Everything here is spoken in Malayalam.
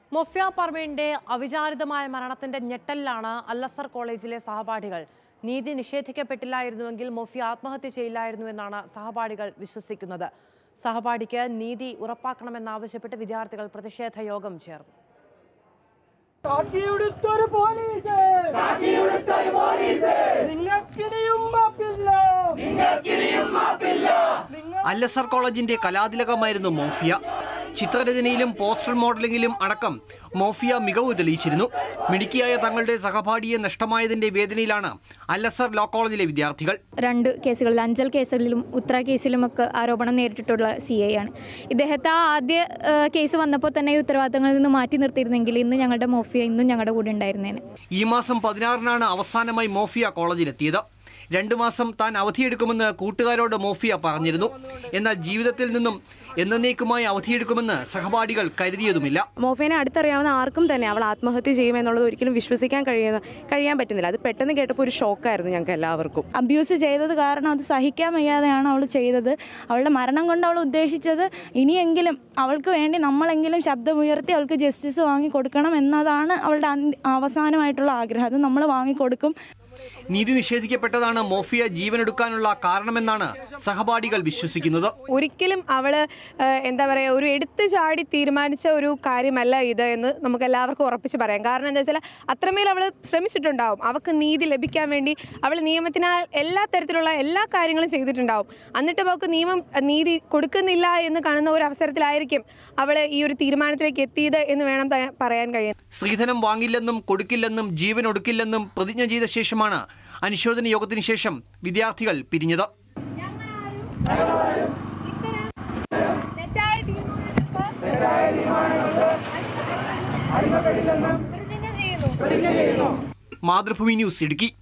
മൊഫ്യ പർവീന്റെ അവിചാരിതമായ മരണത്തിന്റെ ഞെട്ടലിലാണ് അല്ലസർ കോളേജിലെ സഹപാഠികൾ നീതി നിഷേധിക്കപ്പെട്ടില്ലായിരുന്നുവെങ്കിൽ മൊഫ്യ ആത്മഹത്യ ചെയ്യില്ലായിരുന്നുവെന്നാണ് സഹപാഠികൾ വിശ്വസിക്കുന്നത് സഹപാഠിക്ക് നീതി ഉറപ്പാക്കണമെന്നാവശ്യപ്പെട്ട് വിദ്യാർത്ഥികൾ പ്രതിഷേധ യോഗം ചേർന്നു കാക്കിയുടുത്തൊരു പോലീസ് കാക്കിയുടുത്തൊരു പോലീസ് നിങ്ങൾക്കിനിയും മാപ്പില്ല നിങ്ങൾക്കിനിയും മാപ്പില്ല അല്ലസർ കോളേജിന്റെ കലാതിലകമായിരുന്നു മോഫിയ ചിത്രരചനയിലും പോസ്റ്റർ മോഡലിംഗിലും അടക്കം മോഫിയ മികവ് തെളിയിച്ചിരുന്നു മിടുക്കിയായ തങ്ങളുടെ സഹപാഠിയെ നഷ്ടമായതിന്റെ വേദനയിലാണ് അല്ലസർ ലോ കോളേജിലെ വിദ്യാർത്ഥികൾ രണ്ട് കേസുകളിൽ അഞ്ചൽ കേസുകളിലും ഉത്തര കേസിലുമൊക്കെ ആരോപണം നേരിട്ടിട്ടുള്ള സി ഐ ആണ് ഇദ്ദേഹത്തെ ആ ആദ്യ ആ, കേസ് വന്നപ്പോൾ തന്നെ ഈ ഉത്തരവാദിത്തങ്ങളിൽ നിന്ന് മാറ്റി നിർത്തിയിരുന്നെങ്കിൽ ഇന്ന് ഞങ്ങളുടെ മോഫിയ ഇന്നും ഞങ്ങളുടെ കൂടെ ഉണ്ടായിരുന്നേനെ ഈ മാസം പതിനാറിനാണ് അവസാനമായി മോഫിയ കോളേജിലെത്തിയത് രണ്ടു മാസം താൻ അവധിയെടുക്കുമെന്ന് കൂട്ടുകാരോട് മോഫിയ പറഞ്ഞിരുന്നു എന്നാൽ ജീവിതത്തിൽ നിന്നും എന്നേക്കുമായി അവധിയെടുക്കുമെന്ന് സഹപാഠികൾ കരുതിയതുമില്ല മോഫേനെ അടുത്തറിയാവുന്ന ആർക്കും തന്നെ അവൾ ആത്മഹത്യ ചെയ്യുമെന്നുള്ളത് ഒരിക്കലും വിശ്വസിക്കാൻ കഴിയുന്ന കഴിയാൻ പറ്റുന്നില്ല അത് പെട്ടെന്ന് കേട്ടപ്പോൾ ഒരു ഷോക്കായിരുന്നു ഞങ്ങൾക്ക് എല്ലാവർക്കും അബ്യൂസ് ചെയ്തത് കാരണം അത് സഹിക്കാൻ വയ്യാതെയാണ് അവൾ ചെയ്തത് അവളുടെ മരണം കൊണ്ട് അവൾ ഉദ്ദേശിച്ചത് ഇനിയെങ്കിലും അവൾക്ക് വേണ്ടി നമ്മളെങ്കിലും ശബ്ദമുയർത്തി അവൾക്ക് ജസ്റ്റിസ് വാങ്ങി കൊടുക്കണം എന്നതാണ് അവളുടെ അന്തി- അവസാനമായിട്ടുള്ള ആഗ്രഹം അത് നമ്മൾ വാങ്ങിക്കൊടുക്കും നീതി നിഷേധിക്കപ്പെട്ടതാണ് മോഫിയ ജീവനെടുക്കാനുള്ള കാരണമെന്നാണ് സഹപാഠികൾ വിശ്വസിക്കുന്നത് ഒരിക്കലും അവള് ഏഹ്, എന്താ പറയുക ഒരു എടുത്തു ചാടി തീരുമാനിച്ച ഒരു കാര്യമല്ല ഇത് എന്ന് നമുക്ക് എല്ലാവർക്കും ഉറപ്പിച്ച് പറയാം കാരണം എന്താ വെച്ചാൽ അത്രമേൽ അവൾ ശ്രമിച്ചിട്ടുണ്ടാവും അവൾക്ക് നീതി ലഭിക്കാൻ വേണ്ടി അവൾ നിയമത്തിനാൽ എല്ലാ തരത്തിലുള്ള എല്ലാ കാര്യങ്ങളും ചെയ്തിട്ടുണ്ടാവും എന്നിട്ടും അവൾക്ക് നിയമം അഹ്, നീതി കൊടുക്കുന്നില്ല എന്ന് കാണുന്ന ഒരു അവസരത്തിലായിരിക്കും അവൾ ഈ ഒരു തീരുമാനത്തിലേക്ക് എത്തിയത് എന്ന് വേണം ത- പറയാൻ കഴിയും സ്ത്രീധനം വാങ്ങില്ലെന്നും കൊടുക്കില്ലെന്നും ജീവൻ ഒടുക്കില്ലെന്നും പ്രതിജ്ഞ ചെയ്ത ശേഷമാണ് അനുശോചന യോഗത്തിന് ശേഷം വിദ്യാർത്ഥികൾ പിരിഞ്ഞത് മാതൃഭൂമി ന്യൂസ് ഇടുക്കി